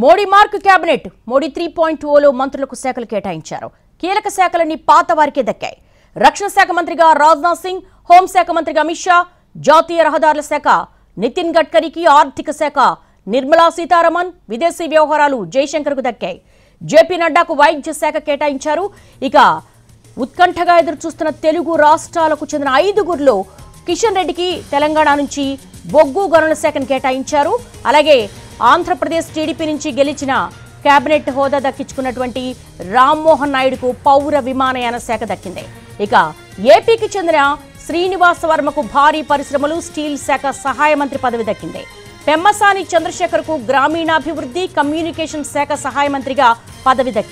Modi mark cabinet Modi three point ఓలో మంత్రులకు శాఖలు కేటాయించారు కీలక శాఖలన్నీ పాత వారికే దక్కాయి రక్షణ శాఖ మంత్రిగా రాజ్నాథ్ సింగ్ హోంశాఖ మంత్రిగా అమిత్ షా జాతీయ రహదారుల శాఖ నితిన్ గడ్కరీకి ఆర్థిక శాఖ నిర్మలా సీతారామన్ విదేశీ వ్యవహారాలు జైశంకర్కు దక్కాయి జేపీ నడ్డాకు వైద్య శాఖ కేటాయించారు ఇక ఉత్కంఠగా ఎదురు చూస్తున్న తెలుగు రాష్ట్రాలకు చెందిన ఐదుగురిలో కిషన్ రెడ్డికి తెలంగాణ నుంచి బొగ్గు గనుల శాఖను కేటాయించారు అలాగే ఆంధ్రప్రదేశ్ టీడీపీ నుంచి గెలిచిన కేబినెట్ హోదా దక్కించుకున్నటువంటి రామ్మోహన్ నాయుడుకు పౌర విమానయాన శాఖ దక్కింది ఇక ఏపీకి చెందిన శ్రీనివాస వర్మకు భారీ పరిశ్రమలు స్టీల్ శాఖ సహాయ మంత్రి పదవి దక్కింది పెమ్మసాని చంద్రశేఖర్కు గ్రామీణాభివృద్ధి కమ్యూనికేషన్ శాఖ సహాయ మంత్రిగా పదవి దక్కింది